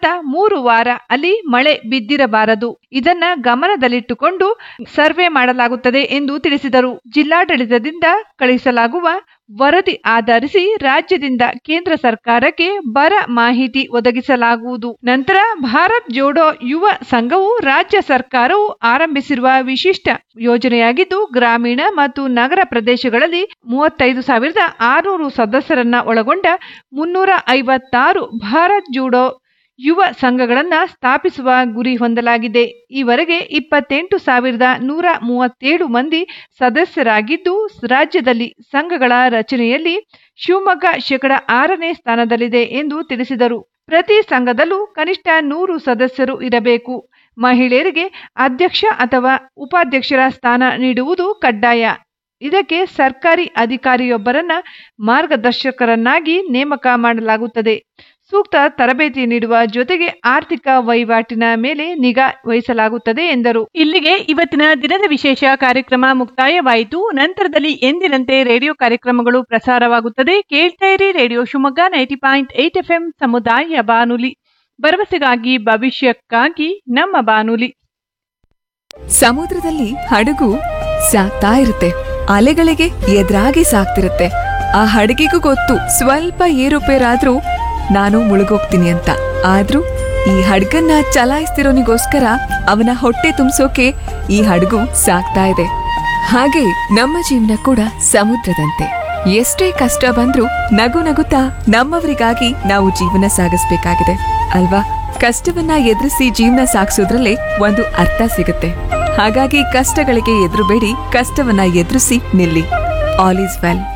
ನಂತರದ ಮೂರು ವಾರ ಅಲ್ಲಿ ಮಳೆ ಬಿದ್ದಿರಬಾರದು ಇದನ್ನ ಗಮನದಲ್ಲಿಟ್ಟುಕೊಂಡು ಸರ್ವೆ ಮಾಡಲಾಗುತ್ತದೆ ಎಂದು ತಿಳಿಸಿದರು ಜಿಲ್ಲಾಡಳಿತದಿಂದ ಕಳಿಸಲಾಗುವ ವರದಿ ಆಧರಿಸಿ ರಾಜ್ಯದಿಂದ ಕೇಂದ್ರ ಸರ್ಕಾರಕ್ಕೆ ಬರ ಮಾಹಿತಿ ಒದಗಿಸಲಾಗುವುದು ನಂತರ ಭಾರತ್ ಜೋಡೋ ಯುವ ಸಂಘವು ರಾಜ್ಯ ಸರ್ಕಾರವು ಆರಂಭಿಸಿರುವ ವಿಶಿಷ್ಟ ಯೋಜನೆಯಾಗಿದ್ದು ಗ್ರಾಮೀಣ ಮತ್ತು ನಗರ ಪ್ರದೇಶಗಳಲ್ಲಿ ಮೂವತ್ತೈದು ಸಾವಿರದ ಆರುನೂರು ಸದಸ್ಯರನ್ನ ಒಳಗೊಂಡ ಮುನ್ನೂರ ಐವತ್ತಾರು ಭಾರತ್ ಜೋಡೋ ಯುವ ಸಂಘಗಳನ್ನ ಸ್ಥಾಪಿಸುವ ಗುರಿ ಹೊಂದಲಾಗಿದೆ ಈವರೆಗೆ ಇಪ್ಪತ್ತೆಂಟು ಸಾವಿರದ ನೂರ ಮೂವತ್ತೇಳು ಮಂದಿ ಸದಸ್ಯರಾಗಿದ್ದು ರಾಜ್ಯದಲ್ಲಿ ಸಂಘಗಳ ರಚನೆಯಲ್ಲಿ ಶಿವಮೊಗ್ಗ ಶೇಕಡ ಆರನೇ ಸ್ಥಾನದಲ್ಲಿದೆ ಎಂದು ತಿಳಿಸಿದರು ಪ್ರತಿ ಸಂಘದಲ್ಲೂ ಕನಿಷ್ಠ ನೂರು ಸದಸ್ಯರು ಇರಬೇಕು ಮಹಿಳೆಯರಿಗೆ ಅಧ್ಯಕ್ಷ ಅಥವಾ ಉಪಾಧ್ಯಕ್ಷರ ಸ್ಥಾನ ನೀಡುವುದು ಕಡ್ಡಾಯ ಇದಕ್ಕೆ ಸರ್ಕಾರಿ ಅಧಿಕಾರಿಯೊಬ್ಬರನ್ನ ಮಾರ್ಗದರ್ಶಕರನ್ನಾಗಿ ನೇಮಕ ಮಾಡಲಾಗುತ್ತದೆ ಸೂಕ್ತ ತರಬೇತಿ ನೀಡುವ ಜೊತೆಗೆ ಆರ್ಥಿಕ ವಹಿವಾಟಿನ ಮೇಲೆ ನಿಗಾ ವಹಿಸಲಾಗುತ್ತದೆ ಎಂದರು ಇಲ್ಲಿಗೆ ಇವತ್ತಿನ ದಿನದ ವಿಶೇಷ ಕಾರ್ಯಕ್ರಮ ಮುಕ್ತಾಯವಾಯಿತು ನಂತರದಲ್ಲಿ ಎಂದಿನಂತೆ ರೇಡಿಯೋ ಕಾರ್ಯಕ್ರಮಗಳು ಪ್ರಸಾರವಾಗುತ್ತದೆ ಕೇಳ್ತಾ ಇರಿ radio Shivamogga ninety point eight F ಸಮುದಾಯ ಬಾನುಲಿ ಭರವಸೆಗಾಗಿ ಭವಿಷ್ಯಕ್ಕಾಗಿ ನಮ್ಮ ಬಾನುಲಿ ಸಮುದ್ರದಲ್ಲಿ ಹಡಗು ಸಾಗ್ತಾ ಇರುತ್ತೆ ಅಲೆಗಳಿಗೆ ಎದುರಾಗಿ ಸಾಗ್ತಿರುತ್ತೆ ಆ ಹಡಗಿಗೂ ಗೊತ್ತು ಸ್ವಲ್ಪ ಏರುಪೇರಾದ್ರೂ ನಾನು ಮುಳುಗೋಗ್ತೀನಿ ಅಂತ ಆದ್ರೂ ಈ ಹಡಗನ್ನ ಚಲಾಯಿಸ್ತಿರೋನಿಗೋಸ್ಕರ ಅವನ ಹೊಟ್ಟೆ ತುಂಬಿಸೋಕೆ ಈ ಹಡಗು ಸಾಗ್ತಾ ಇದೆ ಹಾಗೆ ನಮ್ಮ ಜೀವನ ಕೂಡ ಸಮುದ್ರದಂತೆ ಎಷ್ಟೇ ಕಷ್ಟ ಬಂದ್ರೂ ನಗು ನಗುತ್ತಾ ನಮ್ಮವರಿಗಾಗಿ ನಾವು ಜೀವನ ಸಾಗಿಸ್ಬೇಕಾಗಿದೆ ಅಲ್ವಾ ಕಷ್ಟವನ್ನ ಎದುರಿಸಿ ಜೀವನ ಸಾಗಿಸೋದ್ರಲ್ಲೇ ಒಂದು ಅರ್ಥ ಸಿಗುತ್ತೆ ಹಾಗಾಗಿ ಕಷ್ಟಗಳಿಗೆ ಎದುರುಬೇಡಿ ಕಷ್ಟವನ್ನ ಎದುರಿಸಿ ನಿಲ್ಲಿ ಆಲ್ ಈಸ್ ವೆಲ್